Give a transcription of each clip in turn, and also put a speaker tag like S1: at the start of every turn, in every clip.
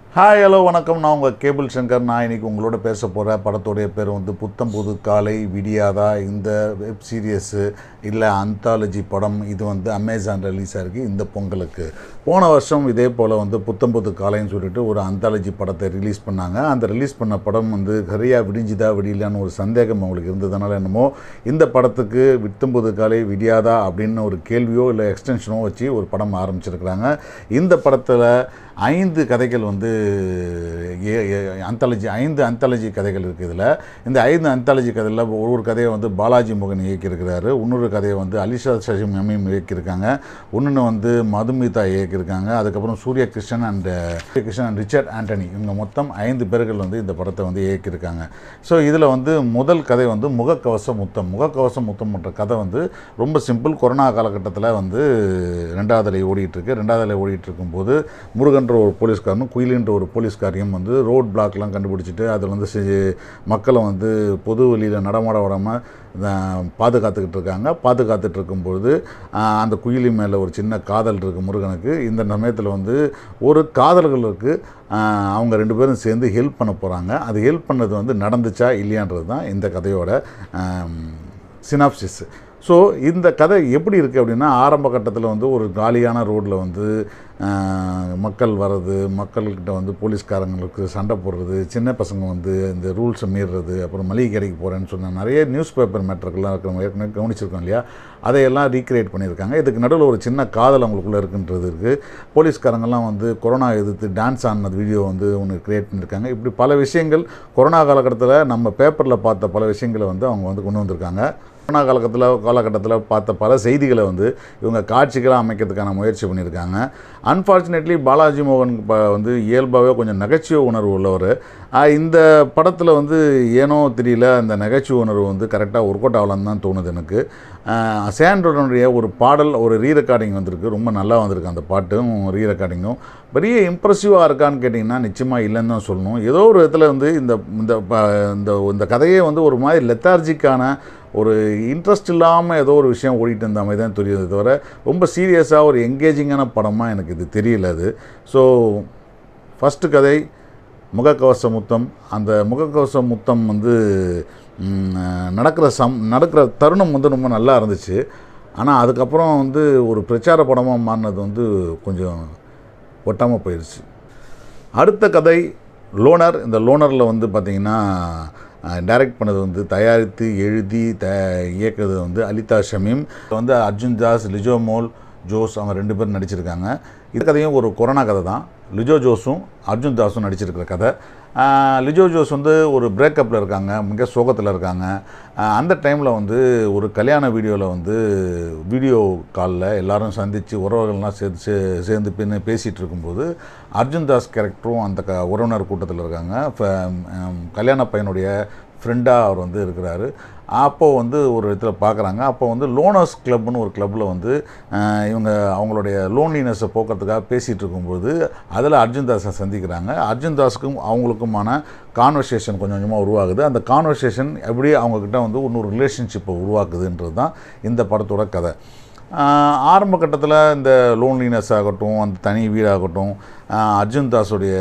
S1: hi hello வணக்கம் நான் உங்கள் கேபிள் சங்கர் நான் இன்னைக்கு உங்களோட பேச போகிற படத்துடைய பேர் வந்து புத்தம் புது காலை விடியாதா இந்த வெப் சீரியஸு இல்லை அந்தாலஜி படம் இது வந்து அமேசான் ரிலீஸ் ஆகிருக்கு இந்த பொங்கலுக்கு போன வருஷம் இதே போல் வந்து புத்தம் புது காலைன்னு சொல்லிட்டு ஒரு அந்தாலஜி படத்தை ரிலீஸ் பண்ணாங்க அந்த ரிலீஸ் பண்ண படம் வந்து சரியாக விடிஞ்சுதா விடியலான்னு ஒரு சந்தேகம் அவங்களுக்கு இருந்ததுனால என்னமோ இந்த படத்துக்கு வித்தம்புது காலை விடியாதா அப்படின்னு ஒரு கேள்வியோ இல்லை எக்ஸ்டென்ஷனோ வச்சு ஒரு படம் ஆரம்பிச்சிருக்கிறாங்க இந்த படத்தில் ஐந்து கதைகள் வந்து அந்தாலஜி ஐந்து அந்தாலஜி கதைகள் இருக்குது இதில் இந்த ஐந்து அந்தாலஜி கதையில் ஒரு ஒரு கதையை வந்து பாலாஜி முகன் இயக்கியிருக்கிறாரு இன்னொரு கதையை வந்து அலிஷா சசி மமீம் இயக்கியிருக்காங்க இன்னொன்று வந்து மதுமிதா இயக்கியிருக்காங்க அதுக்கப்புறம் Surya Krishnan and Krishnan and Richard Antony இவங்க மொத்தம் ஐந்து பேர்கள் வந்து இந்த படத்தை வந்து இயக்கியிருக்காங்க ஸோ இதில் வந்து முதல் கதை வந்து முகக்கவச முத்தம் முகக்கவச முத்தம் என்ற கதை வந்து ரொம்ப சிம்பிள் கொரோனா காலகட்டத்தில் வந்து ரெண்டாவது அலை ஓடிட்டுருக்கு ரெண்டாவது அலை ஓடிட்டு இருக்கும்போது முருகன்ற ஒரு போலீஸ்காரனும் குயிலின்ற ஒரு போலீஸ்காரையும் வந்து ரோட் பிளாக்லாம் கண்டுபிடிச்சிட்டு அதில் வந்து செஞ்சு- மக்களை வந்து பொது வெளியில் நடமாட விடாமல் பாதுகாத்துக்கிட்டு இருக்காங்க பாதுகாத்துட்டு இருக்கும்பொழுது ஆஹ், அந்த குயிலி மேலே ஒரு சின்ன காதல் இருக்குது முருகனுக்கு இந்த சமயத்தில் வந்து ஒரு காதல்களுக்கு ஆஹ், அவங்க ரெண்டு பேரும் சேர்ந்து ஹெல்ப் பண்ண போகிறாங்க அது ஹெல்ப் பண்ணது வந்து நடந்துச்சா இல்லையான்றது தான் இந்த கதையோட சினாப்சிஸ் ஸோ இந்த கதை எப்படி இருக்குது அப்படின்னா ஆரம்ப கட்டத்தில் வந்து ஒரு காலியான ரோட்டில் வந்து ஆஹ், மக்கள் வர்றது மக்கள்கிட்ட வந்து போலீஸ்காரங்களுக்கு சண்டை போடுறது சின்ன பசங்க வந்து இந்த ரூல்ஸை மீறுறது அப்புறம் மளிகை கடைக்கு போகிறேன்னு சொன்ன நிறைய நியூஸ் பேப்பர் மேட்டர்கள்லாம் இருக்கிற ஏற்கனவே கவனிச்சிருக்கோம் இல்லையா அதையெல்லாம் ரீக்ரியேட் பண்ணியிருக்காங்க இதுக்கு நடுவில் ஒரு சின்ன காதல் அவங்களுக்குள்ளே இருக்குன்றது இருக்குது போலீஸ்காரங்கெல்லாம் வந்து கொரோனா எதிர்த்து டான்ஸ் ஆடினது வீடியோ வந்து ஒன்று கிரியேட் பண்ணியிருக்காங்க இப்படி பல விஷயங்கள் கொரோனா காலகட்டத்தில் நம்ம பேப்பரில் பார்த்த பல விஷயங்களை வந்து அவங்க வந்து கொண்டு வந்திருக்காங்க கொரோனா காலகட்டத்தில் காலகட்டத்தில் பார்த்த பல செய்திகளை வந்து இவங்க காட்சிகளாக அமைக்கிறதுக்கான முயற்சி பண்ணியிருக்காங்க அன்ஃபார்ச்சுனேட்லி பாலாஜி மோகன் ப வந்து இயல்பாகவே கொஞ்சம் நகைச்சுவை உணர்வு உள்ளவர் ஆஹ் இந்த படத்தில் வந்து ஏனோ தெரியல அந்த நகைச்சுவை உணர்வு வந்து கரெக்டாக ஒர்க் அவுட் ஆகலான்னு தான் தோணுது எனக்கு சேண்ட்ரோடனுடைய ஒரு பாடல் ஒரு ரீ ரெக்கார்டிங் வந்திருக்கு ரொம்ப நல்லா வந்திருக்கு அந்த பாட்டும் ரீ ரெக்கார்டிங்கும் பெரிய இம்ப்ரெசிவாக இருக்கான்னு கேட்டிங்கன்னா நிச்சயமாக இல்லைன்னு தான் சொல்லணும் ஏதோ ஒரு விதத்தில் வந்து இந்த இந்த ப- இந்த இந்த கதையே வந்து ஒரு மாதிரி லெத்தார்ஜிக்கான ஒரு இன்ட்ரெஸ்ட் இல்லாமல் ஏதோ ஒரு விஷயம் ஓடிட்டு இருந்த மாதிரி தான் தெரியுது தவிர ரொம்ப சீரியஸாக ஒரு எங்கேஜிங்கான படமாக எனக்கு இது தெரியல அது ஸோ ஃபஸ்ட்டு கதை முகக்கவச முத்தம் அந்த முகக்கவச முத்தம் வந்து ம், நடக்கிற சம் நடக்கிற தருணம் வந்து ரொம்ப நல்லா இருந்துச்சு ஆனால் அதுக்கப்புறம் வந்து ஒரு பிரச்சார படமாக மாறினது வந்து கொஞ்சம் ஒட்டாமல் போயிடுச்சு அடுத்த கதை லோனர் இந்த லோனரில் வந்து பார்த்திங்கன்னா டைரக்ட் பண்ணது வந்து தயாரித்து எழுதி த இயக்குறது வந்து அலிதா ஷமீம் வந்து அர்ஜுன் தாஸ் லிஜோ மோல் ஜோஸ் அவங்க ரெண்டு பேரும் நடிச்சிருக்காங்க இது கதையும் ஒரு கொரோனா கதை தான் லிஜோ ஜோஸும் அர்ஜுன் தாஸும் நடிச்சிருக்கிற கதை ஆஹ் லிஜோ ஜோஸ் வந்து ஒரு பிரேக்கப்பில் இருக்காங்க மிக சோகத்தில் இருக்காங்க ஆஹ் அந்த டைமில் வந்து ஒரு கல்யாண வீடியோவில் வந்து வீடியோ காலில் எல்லாரும் சந்தித்து உறவுகள்லாம் சேர்ந்து சே- சேர்ந்து பின்ன பேசிகிட்டு இருக்கும்போது அர்ஜுன் தாஸ் கேரக்டரும் அந்த க உறவினர் கூட்டத்தில் இருக்காங்க ஃப- ம், கல்யாண பையனுடைய ஃப்ரெண்டாக அவர் வந்து இருக்கிறாரு அப்போது வந்து ஒரு இடத்துல பார்க்குறாங்க அப்போ வந்து லோனர்ஸ் கிளப்னு ஒரு கிளப்பில் வந்து ஆஹ், இவங்க அவங்களுடைய லோன்லினஸை போக்குறதுக்காக பேசிகிட்டு இருக்கும்போது அதில் அர்ஜுன் தாஸை சந்திக்கிறாங்க அர்ஜுன் தாஸுக்கும் அவங்களுக்குமான கான்வர்சேஷன் கொஞ்சம் கொஞ்சமாக உருவாகுது அந்த கான்வர்சேஷன் எப்படி அவங்கக்கிட்ட வந்து இன்னொரு ரிலேஷன்ஷிப்பை உருவாக்குதுன்றது தான் இந்த படத்தோட கதை ஆஹ், ஆரம்ப கட்டத்தில் இந்த லோன்லினஸ் ஆகட்டும் அந்த தனி வீடாகட்டும் ஆஹ், அர்ஜுன் தாஸுடைய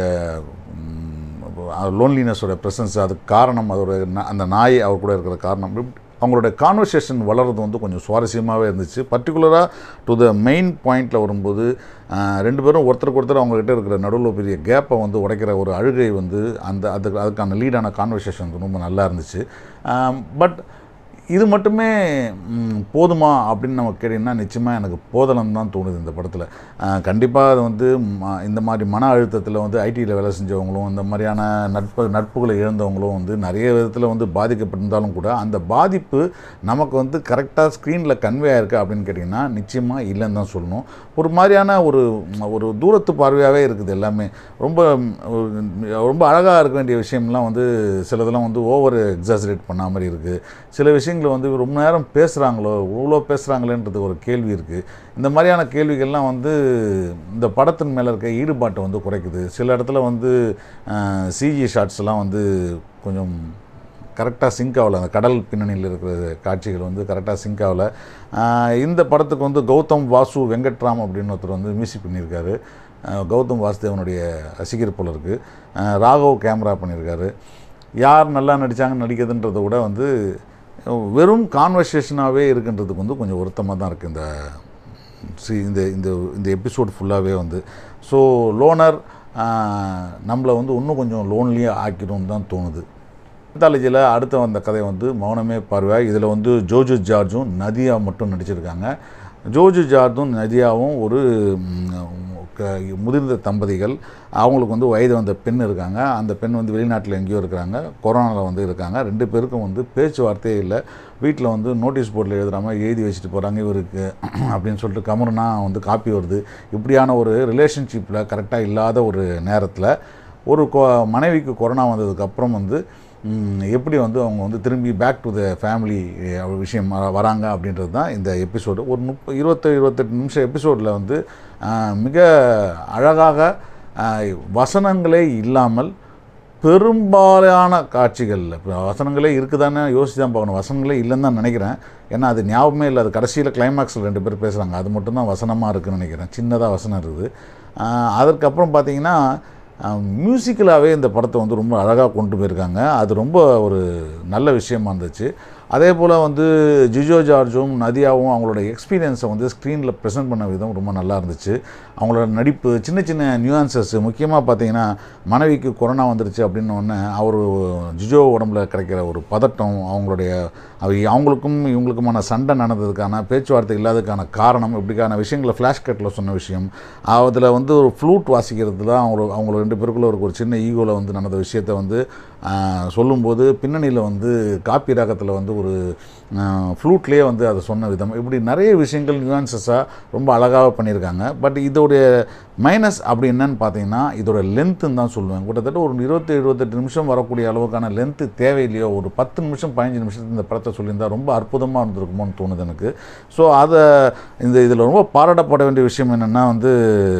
S1: லோன்லினஸோட ப்ரெசன்ஸ் அதுக்கு காரணம் அதோட ந- அந்த நாய் அவர் கூட இருக்கிற காரணம் இப்படி அவங்களோட கான்வர்சேஷன் வளர்றது வந்து கொஞ்சம் சுவாரஸ்யமாகவே இருந்துச்சு பர்டிகுலராக டு த மெயின் பாயிண்டில் வரும்போது ஆஹ், ரெண்டு பேரும் ஒருத்தருக்கு ஒருத்தர் அவங்ககிட்ட இருக்கிற நடுவில் பெரிய கேப்பை வந்து உடைக்கிற ஒரு அழுகை வந்து அந்த அதுக்கு அதுக்கான லீடான கான்வர்சேஷன் ரொம்ப நல்லா இருந்துச்சு பட் இது மட்டுமே ம், போதுமா அப்படின்னு நம்ம கேட்டிங்கன்னா நிச்சயமாக எனக்கு போதலம் தான் தோணுது இந்த படத்தில் கண்டிப்பாக அது வந்து ம- இந்த மாதிரி மன அழுத்தத்தில் வந்து ஐடியில் வேலை செஞ்சவங்களும் இந்த மாதிரியான நட்பு நட்புகளை இழந்தவங்களும் வந்து நிறைய விதத்தில் வந்து பாதிக்கப்பட்டிருந்தாலும் கூட அந்த பாதிப்பு நமக்கு வந்து கரெக்டாக ஸ்க்ரீனில் கன்வே ஆயிருக்கு அப்படின்னு கேட்டிங்கன்னா நிச்சயமாக இல்லைன்னு தான் சொல்லணும் ஒரு மாதிரியான ஒரு ஒரு தூரத்து பார்வையாகவே இருக்குது எல்லாமே ரொம்ப ம், ஒரு- ரொம்ப அழகாக இருக்க வேண்டிய விஷயம்லாம் வந்து சிலதெல்லாம் வந்து ஓவர் எக்ஸாசரேட் பண்ண மாதிரி இருக்குது சில விஷயங்களை வந்து ரொம்ப நேரம் பேசுகிறாங்களோ இவ்வளோ பேசுகிறாங்களேன்றது ஒரு கேள்வி இருக்குது இந்த மாதிரியான கேள்விகள்லாம் வந்து இந்த படத்தின் மேலே இருக்க ஈடுபாட்டை வந்து குறைக்குது சில இடத்துல வந்து சிஜி ஷாட்ஸ்லாம் வந்து கொஞ்சம் கரெக்டாக சிங்க் ஆகல அந்த கடல் பின்னணியில் இருக்கிற காட்சிகள் வந்து கரெக்டாக சிங்க் ஆகல ஆஹ் இந்த படத்துக்கு வந்து கௌதம் வாசு வெங்கட்ராம் அப்படின்னு ஒருத்தர் வந்து மியூசிக் பண்ணியிருக்காரு அஹ், கௌதம் வாசுதேவனுடைய ரசிகர் போல இருக்குது ராகவ் கேமரா பண்ணியிருக்காரு யார் நல்லா நடித்தாங்க நடிக்கிறதுன்றதை விட வந்து வெறும் கான்வர்சேஷனாகவே இருக்குன்றதுக்கு வந்து கொஞ்சம் வருத்தமாக தான் இருக்குது இந்த சி- இந்த இந்த இந்த எபிசோட் ஃபுல்லாகவே வந்து ஸோ லோனர் நம்மளை வந்து இன்னும் கொஞ்சம் லோன்லியாக ஆக்கிடும்னு தான் தோணுது அந்தாலஜியில் அடுத்து வந்த கதை வந்து மௌனமே பார்வை இதில் வந்து ஜோஜு ஜார்ஜும் நதியா மட்டும் நடிச்சிருக்காங்க ஜோஜு ஜார்ஜும் நதியாவும் ஒரு ம், க- முதிர்ந்த தம்பதிகள் அவங்களுக்கு வந்து வயது வந்த பெண் இருக்காங்க அந்த பெண் வந்து வெளிநாட்டில் எங்கேயோ இருக்கிறாங்க கொரோனாவில் வந்து இருக்காங்க ரெண்டு பேருக்கும் வந்து பேச்சுவார்த்தையே இல்லை வீட்டில் வந்து நோட்டீஸ் போர்டில் எழுதுகிற மாதிரி எழுதி வச்சுட்டு போகிறாங்க இவருக்கு அப்படின்னு சொல்லிட்டு கமருனா வந்து காப்பி வருது இப்படியான ஒரு ரிலேஷன்ஷிப்பில் கரெக்டாக இல்லாத ஒரு நேரத்தில் ஒரு கொ மனைவிக்கு கொரோனா வந்ததுக்கப்புறம் வந்து ம், எப்படி வந்து அவங்க வந்து திரும்பி பேக் டு த ஃபேமிலி விஷயம் வர- வராங்க அப்படின்றது தான் இந்த எபிசோடு ஒரு முப்ப இருபத்தி இருபத்தெட்டு நிமிஷம் எபிசோடில் வந்து ஆ, மிக அழகாக ஆ, வசனங்களே இல்லாமல் பெரும்பாலான காட்சிகளில் இப்போ வசனங்களே இருக்குதானே யோசிச்சு தான் பார்க்கணும் வசனங்களே இல்லைன்னு தான் நினைக்கிறேன் ஏன்னா அது ஞாபகமே இல்லை அது கடைசியில் கிளைமேக்ஸில் ரெண்டு பேர் பேசுகிறாங்க அது மட்டும்தான் வசனமாக இருக்குன்னு நினைக்கிறேன் சின்னதாக வசனம் இருக்குது ஆஹ் அதற்கப்புறம் பார்த்தீங்கன்னா மியூசிக்கலாகவே இந்த படத்தை வந்து ரொம்ப அழகாக கொண்டு போயிருக்காங்க அது ரொம்ப ஒரு நல்ல விஷயமா இருந்துச்சு அதே போல் வந்து ஜிஜோ ஜார்ஜும் நதியாவும் அவங்களோட எக்ஸ்பீரியன்ஸை வந்து ஸ்க்ரீனில் ப்ரெசென்ட் பண்ண விதம் ரொம்ப நல்லா இருந்துச்சு அவங்களோட நடிப்பு சின்ன சின்ன நியூஆன்சஸ் முக்கியமாக பார்த்தீங்கன்னா மனைவிக்கு கொரோனா வந்துருச்சு அப்படின்னு உடனே அவர் ஜிஜோ உடம்புல கிடைக்கிற ஒரு பதட்டம் அவங்களுடைய அவ- அவங்களுக்கும் இவங்களுக்குமான சண்டை நடந்ததுக்கான பேச்சுவார்த்தை இல்லாததுக்கான காரணம் இப்படிக்கான விஷயங்களை ஃப்ளாஷ்கட்டில் சொன்ன விஷயம் அதில் வந்து ஒரு ஃப்ளூட் வாசிக்கிறது தான் அவங்க அவங்க ரெண்டு பேருக்குள்ள ஒரு ஒரு சின்ன ஈகோவில் வந்து நடந்த விஷயத்தை வந்து ஆஹ், சொல்லும்போது பின்னணியில் வந்து காப்பி ராகத்தில் வந்து ஒரு ஃப்ளூட்லேயே வந்து அதை சொன்ன விதம் இப்படி நிறைய விஷயங்கள் நியூஆன்சஸாக ரொம்ப அழகாக பண்ணியிருக்காங்க பட் இதோடைய மைனஸ் அப்படி என்னன்னு பார்த்தீங்கன்னா இதோட லென்த்துன்னு தான் சொல்லுவேன் கிட்டத்தட்ட ஒரு இருபத்தி இருபத்தெட்டு நிமிஷம் வரக்கூடிய அளவுக்கான லென்த்து தேவையில்லையோ ஒரு பத்து நிமிஷம் பதினஞ்சு நிமிஷத்துக்கு இந்த படத்தை சொல்லியிருந்தா ரொம்ப அற்புதமாக இருந்திருக்குமோன்னு தோணுது எனக்கு ஸோ அதை இந்த இதில் ரொம்ப பாராட்டப்பட வேண்டிய விஷயம் என்னென்னா வந்து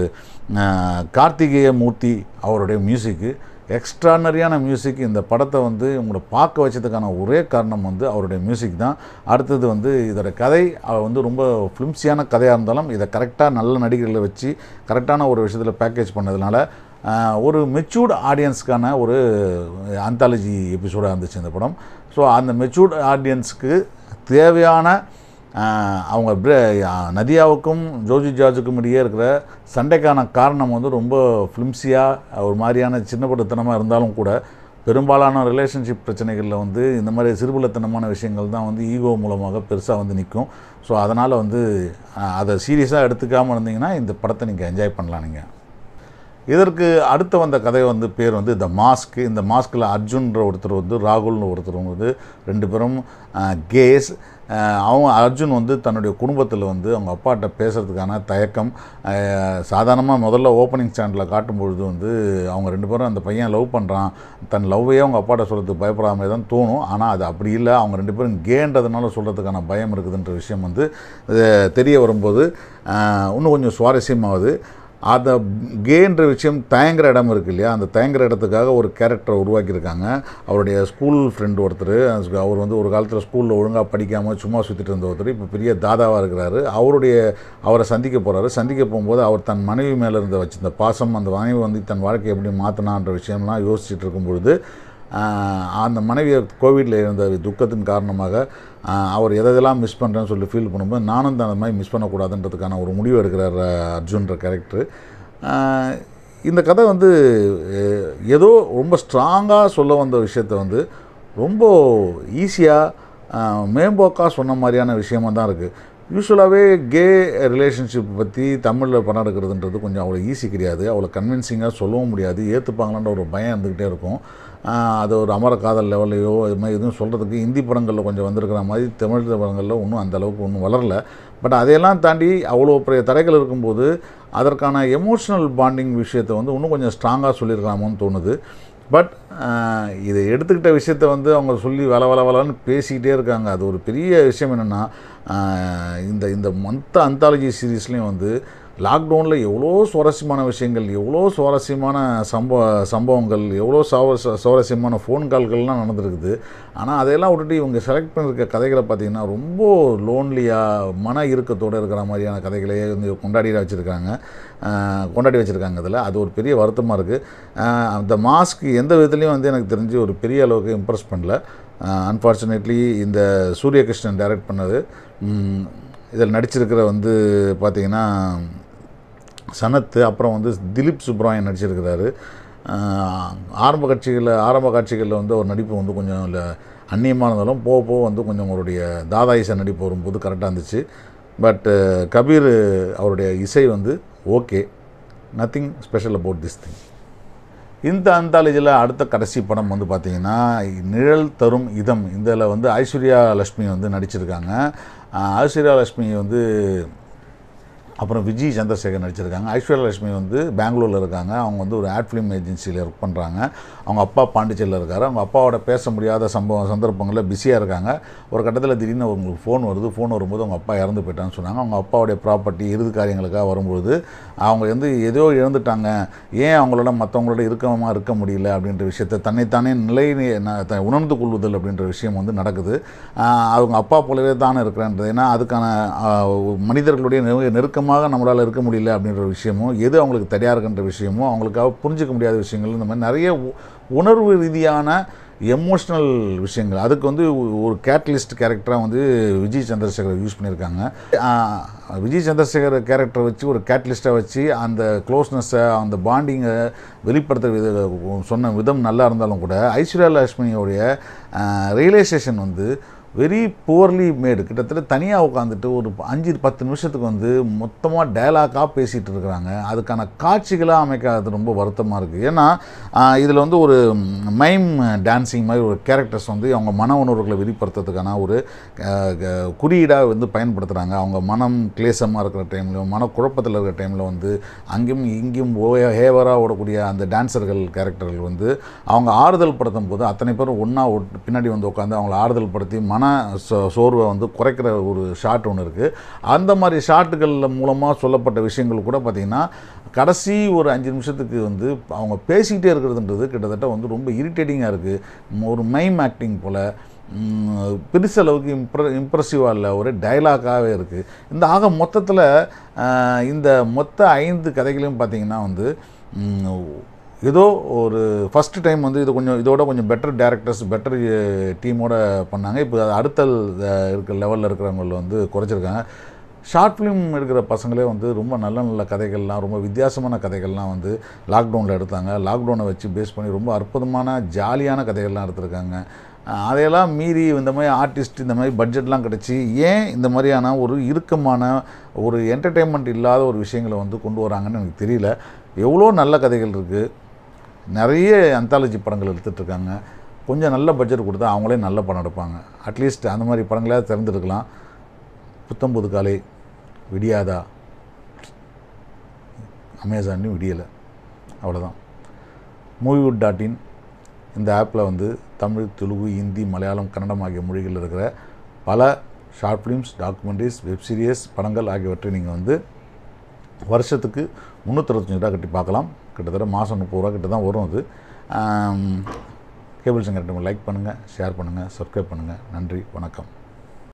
S1: ஆஹ், கார்த்திகேய மூர்த்தி அவருடைய மியூசிக்கு எக்ஸ்ட்ரானரியான மியூசிக் இந்த படத்தை வந்து உங்களை பார்க்க வச்சதுக்கான ஒரே காரணம் வந்து அவருடைய மியூசிக் தான் அடுத்தது வந்து இதோட கதை அவ வந்து ரொம்ப ஃபிலிம்ஸியான கதையாக இருந்தாலும் இதை கரெக்டாக நல்ல நடிகர்களை வச்சு கரெக்டான ஒரு விஷயத்தில் பேக்கேஜ் பண்ணதுனால ஆஹ், ஒரு மெச்சூர்டு ஆடியன்ஸ்க்கான ஒரு அந்தாலஜி எபிசோடாக இருந்துச்சு இந்த படம் ஸோ அந்த மெச்சூர்டு ஆடியன்ஸுக்கு தேவையான ஆஹ், அவங்க பிர ஆஹ், நதியாவுக்கும் ஜோஜி ஜார்ஜுக்கும் இடையே இருக்கிற சண்டைக்கான காரணம் வந்து ரொம்ப ஃபிலிம்ஸியாக ஒரு மாதிரியான சின்னப்பட்டுத்தனமாக இருந்தாலும் கூட பெரும்பாலான ரிலேஷன்ஷிப் பிரச்சனைகளில் வந்து இந்த மாதிரி சிறுபுலத்தனமான விஷயங்கள் தான் வந்து ஈகோ மூலமாக பெருசாக வந்து நிற்கும் ஸோ அதனால் வந்து ஆஹ், அதை சீரியஸாக எடுத்துக்காமல் இருந்தீங்கன்னா இந்த படத்தை நீங்கள் என்ஜாய் பண்ணலாம் நீங்கள் இதற்கு அடுத்து வந்த கதை வந்து பேர் வந்து த மாஸ்க் இந்த மாஸ்கில் அர்ஜுன்ற ஒருத்தர் வந்து ராகுல்னு ஒருத்தர் வந்து ரெண்டு பேரும் கேஸ் அவங்க அர்ஜுன் வந்து தன்னுடைய குடும்பத்தில் வந்து அவங்க அப்பாட்ட பேசுகிறதுக்கான தயக்கம் சாதாரணமாக முதல்ல ஓப்பனிங் ஸ்டாண்டில் காட்டும் பொழுது வந்து அவங்க ரெண்டு பேரும் அந்த பையன் லவ் பண்ணுறான் தன் லவ்வையே அவங்க அப்பாட்ட சொல்கிறதுக்கு பயப்படாமல் தான் தோணும் ஆனால் அது அப்படி இல்லை அவங்க ரெண்டு பேரும் கேன்றதுனால சொல்கிறதுக்கான பயம் இருக்குதுன்ற விஷயம் வந்து அஹ், தெரிய வரும்போது அஹ், இன்னும் கொஞ்சம் சுவாரஸ்யமாகுது அதை கேன்ற விஷயம் தயங்குற இடம் இருக்கு இல்லையா அந்த தயங்குற இடத்துக்காக ஒரு கேரக்டரை உருவாக்கியிருக்காங்க அவருடைய ஸ்கூல் ஃப்ரெண்டு ஒருத்தர் அவர் வந்து ஒரு காலத்தில் ஸ்கூலில் ஒழுங்காக படிக்காமல் சும்மா சுற்றிட்டு இருந்த ஒருத்தர் இப்போ பெரிய தாதாவாக இருக்கிறாரு அவருடைய அவரை சந்திக்க போகிறாரு சந்திக்க போகும்போது அவர் தன் மனைவி மேலே இருந்த வச்சிருந்த பாசம் அந்த மனைவி வந்து தன் வாழ்க்கையை எப்படி மாற்றினான்ற விஷயம்லாம் யோசிச்சுட்டு இருக்கும் பொழுது ஆஹ், அந்த மனைவியை கோவிடில் இருந்த துக்கத்தின் காரணமாக ஆஹ், அவர் எதெல்லாம் மிஸ் பண்ணுறேன்னு சொல்லி ஃபீல் பண்ணும்போது நானும் தான் அந்த மாதிரி மிஸ் பண்ணக்கூடாதுன்றதுக்கான ஒரு முடிவு எடுக்கிறார் ஆஹ், அர்ஜுன்ற கேரக்டர் இந்த கதை வந்து அஹ், ஏதோ ரொம்ப ஸ்ட்ராங்காக சொல்ல வந்த விஷயத்த வந்து ரொம்ப ஈஸியாக மேம்போக்காக சொன்ன மாதிரியான விஷயமா தான் இருக்குது யூஸ்வலாகவே கே ரிலேஷன்ஷிப் பற்றி தமிழில் படம் எடுக்கிறதுன்றது கொஞ்சம் அவ்வளோ ஈஸி கிடையாது அவ்வளோ கன்வின்சிங்காக சொல்லவும் முடியாது ஏற்றுப்பாங்களான்ற ஒரு பயம் இருந்துக்கிட்டே இருக்கும் ஆஹ் அது ஒரு அமர காதல் லெவல்லையோ இது மாதிரி எதுவும் சொல்கிறதுக்கு ஹிந்தி படங்களில் கொஞ்சம் வந்திருக்கிற மாதிரி தமிழ் படங்களில் ஒன்றும் அந்த அளவுக்கு ஒன்றும் வளரல பட் அதையெல்லாம் தாண்டி அவ்வளோ பெரிய தடைகள் இருக்கும்போது அதற்கான எமோஷ்னல் பாண்டிங் விஷயத்தை வந்து இன்னும் கொஞ்சம் ஸ்ட்ராங்காக சொல்லியிருக்கலாமோன்னு தோணுது பட் இதை எடுத்துக்கிட்ட விஷயத்த வந்து அவங்க சொல்லி வள வள வளன்னு பேசிக்கிட்டே இருக்காங்க அது ஒரு பெரிய விஷயம் என்னென்னா இந்த இந்த மொத்த அந்தாலஜி சீரீஸ்லேயும் வந்து லாக்டவுனில் எவ்வளோ சுவாரஸ்யமான விஷயங்கள் எவ்வளோ சுவாரஸ்யமான சம்பவ சம்பவங்கள் எவ்வளோ சாவ சுவாரஸ்யமான ஃபோன் கால்கள்லாம் நடந்திருக்குது ஆனால் அதையெல்லாம் விட்டுட்டு இவங்க செலக்ட் பண்ணியிருக்க கதைகளை பார்த்திங்கன்னா ரொம்ப லோன்லியாக மன இறுக்கத்தோடு இருக்கிற மாதிரியான கதைகளையே வந்து கொண்டாடி வச்சுருக்காங்க கொண்டாடி வச்சுருக்காங்க அதில் அது ஒரு பெரிய வருத்தமாக இருக்குது அந்த மாஸ்க் எந்த விதத்துலேயும் வந்து எனக்கு தெரிஞ்சு ஒரு பெரிய அளவுக்கு இம்ப்ரெஸ் பண்ணல அன்ஃபார்ச்சுனேட்லி இந்த சூரியகிருஷ்ணன் டைரக்ட் பண்ணது இதில் நடிச்சிருக்கிற வந்து பார்த்திங்கன்னா சனத்து அப்புறம் வந்து திலீப் சுப்ராயன் நடிச்சிருக்கிறாரு ஆரம்ப காட்சிகளில் ஆரம்ப காட்சிகளில் வந்து ஒரு நடிப்பு வந்து கொஞ்சம் இல்லை அந்நியமாக இருந்தாலும் போக போக வந்து கொஞ்சம் அவருடைய தாதாயிச நடிப்பு வரும்போது கரெக்டாக இருந்துச்சு பட் கபீர் அவருடைய இசை வந்து okay nothing special about this thing இந்த அந்தாலஜியில் அடுத்த கடைசி படம் வந்து பார்த்திங்கன்னா நிழல் தரும் இதம் இதில் வந்து ஐஸ்வர்யா லக்ஷ்மி வந்து நடிச்சிருக்காங்க ஐஸ்வர்யா லக்ஷ்மி வந்து அப்புறம் விஜய் சந்திரசேகர் நடிச்சிருக்காங்க ஐஸ்வர்யா லட்சுமி வந்து பெங்களூரில் இருக்காங்க அவங்க வந்து ஒரு ஆட் ஃபிலிம் ஏஜென்சியில் ஒர்க் பண்ணுறாங்க அவங்க அப்பா பாண்டிச்சேரியில் இருக்கார் அவங்க அப்பாவோட பேச முடியாத சம்பவம் சந்தர்ப்பங்களில் பிஸியாக இருக்காங்க ஒரு கட்டத்தில் திடீர்னு அவங்களுக்கு ஃபோன் வருது ஃபோன் வரும்போது அவங்க அப்பா இறந்து போயிட்டான்னு சொன்னாங்க அவங்க அப்பாவுடைய ப்ராப்பர்ட்டி இறுதி காரியங்களுக்காக வரும்பொழுது அவங்க வந்து ஏதோ இழந்துட்டாங்க ஏன் அவங்களோட மற்றவங்களோட இருக்கமாக இருக்க முடியல அப்படின்ற விஷயத்தை தன்னைத்தானே நிலை உணர்ந்து கொள்ளுதல் அப்படின்ற விஷயம் வந்து நடக்குது அவங்க அப்பா போலவே தானே இருக்கிறேன்றது ஏன்னா அதுக்கான மனிதர்களுடைய நெருக்கமாக நம்மளால் இருக்க முடியல அப்படின்ற விஷயமும் எது அவங்களுக்கு தடையாக இருக்குன்ற விஷயமும் அவங்களுக்காக புரிஞ்சிக்க முடியாத விஷயங்கள் இந்த மாதிரி நிறைய உணர்வு ரீதியான எமோஷ்னல் விஷயங்கள் அதுக்கு வந்து ஒரு கேட்டலிஸ்ட் கேரக்டராக வந்து விஜய் சந்திரசேகர் யூஸ் பண்ணியிருக்காங்க விஜய் சந்திரசேகர் கேரக்டரை வச்சு ஒரு கேட்டலிஸ்ட்டாக வச்சு அந்த க்ளோஸ்னஸை அந்த பாண்டிங்கை வெளிப்படுத்த வித சொன்ன விதம் நல்லா இருந்தாலும் கூட ஐஸ்வர்யா லட்சுமியோடைய ரியலைசேஷன் வந்து வெரி புவர்லி மேடு கிட்டத்தட்ட தனியாக உட்காந்துட்டு ஒரு அஞ்சு பத்து நிமிஷத்துக்கு வந்து மொத்தமாக டயலாக்காக பேசிகிட்டு இருக்கிறாங்க அதுக்கான காட்சிகளாக அமைக்காதது ரொம்ப வருத்தமாக இருக்குது ஏன்னா இதில் வந்து ஒரு மைம் டான்ஸிங் மாதிரி ஒரு கேரக்டர்ஸ் வந்து அவங்க மன உணர்வுகளை வெளிப்படுத்துறதுக்கான ஒரு குறியீடாக வந்து பயன்படுத்துகிறாங்க அவங்க மனம் கிளேசமாக இருக்கிற டைம்லையும் மன குழப்பத்தில் இருக்கிற டைமில் வந்து அங்கேயும் இங்கேயும் ஓய ஹேவராக ஓடக்கூடிய அந்த டான்ஸர்கள் கேரக்டர்கள் வந்து அவங்க ஆறுதல் படுத்தும் போது அத்தனை பேரும் ஒன்றா பின்னாடி வந்து உட்காந்து அவங்கள ஆறுதல் படுத்தி மன சோ சோர்வை வந்து குறைக்கிற ஒரு ஷாட் ஒன்று இருக்குது அந்த மாதிரி ஷாட்டுகள் மூலமாக சொல்லப்பட்ட விஷயங்கள் கூட பார்த்திங்கன்னா கடைசி ஒரு அஞ்சு நிமிஷத்துக்கு வந்து அவங்க பேசிக்கிட்டே இருக்கிறதுன்றது கிட்டத்தட்ட வந்து ரொம்ப இரிட்டேட்டிங்காக இருக்குது ஒரு மைம் ஆக்டிங் போல் பெருசளவுக்கு இம்ப்ர இம்ப்ரெசிவாக இல்லை ஒரு டைலாக்காகவே இருக்குது இந்த ஆக மொத்தத்தில் இந்த மொத்த ஐந்து கதைகளையும் பார்த்திங்கன்னா வந்து ஏதோ ஒரு ஃபஸ்ட்டு டைம் வந்து இது கொஞ்சம் இதோட கொஞ்சம் பெட்டர் டேரக்டர்ஸ் பெட்டர் டீமோட பண்ணாங்க இப்போ அடுத்த இருக்கிற லெவலில் இருக்கிறவங்கள வந்து குறைச்சிருக்காங்க ஷார்ட் ஃபிலிம் எடுக்கிற பசங்களே வந்து ரொம்ப நல்ல நல்ல கதைகள்லாம் ரொம்ப வித்தியாசமான கதைகள்லாம் வந்து லாக்டவுனில் எடுத்தாங்க லாக்டவுனை வச்சு பேஸ் பண்ணி ரொம்ப அற்புதமான ஜாலியான கதைகள்லாம் எடுத்திருக்காங்க அதையெல்லாம் மீறி இந்த மாதிரி ஆர்டிஸ்ட் இந்த மாதிரி பட்ஜெட்லாம் கிடச்சி ஏன் இந்த மாதிரியான ஒரு இறுக்கமான ஒரு என்டர்டெயின்மெண்ட் இல்லாத ஒரு விஷயங்களை வந்து கொண்டு வராங்கன்னு எனக்கு தெரியல எவ்வளோ நல்ல கதைகள் இருக்குது நிறைய அந்தாலஜி படங்கள் எடுத்துகிட்ருக்காங்க கொஞ்சம் நல்ல பட்ஜெட் கொடுத்தா அவங்களே நல்ல படம் எடுப்பாங்க அட்லீஸ்ட் அந்த மாதிரி படங்களாவது திறந்துருக்கலாம் புத்தம்புது காலை விடியாதா அமேசான்லையும் விடியலை அவ்வளோதான் மூவிவுட் டாட் இன் இந்த ஆப்பில் வந்து தமிழ் தெலுங்கு ஹிந்தி மலையாளம் கன்னடம் ஆகிய மொழிகளில் இருக்கிற பல short films documentaries web series படங்கள் ஆகியவற்றை நீங்கள் வந்து வருஷத்துக்கு முந்நூற்றஞ்சு ரூபா கட்டி பார்க்கலாம் கிட்டத்தட்ட மாதம் முப்பது ரூபா கிட்ட தான் வரும் அது கேபிள் சங்கர் லைக் பண்ணுங்கள் ஷேர் பண்ணுங்கள் சப்ஸ்கிரைப் பண்ணுங்கள் நன்றி வணக்கம்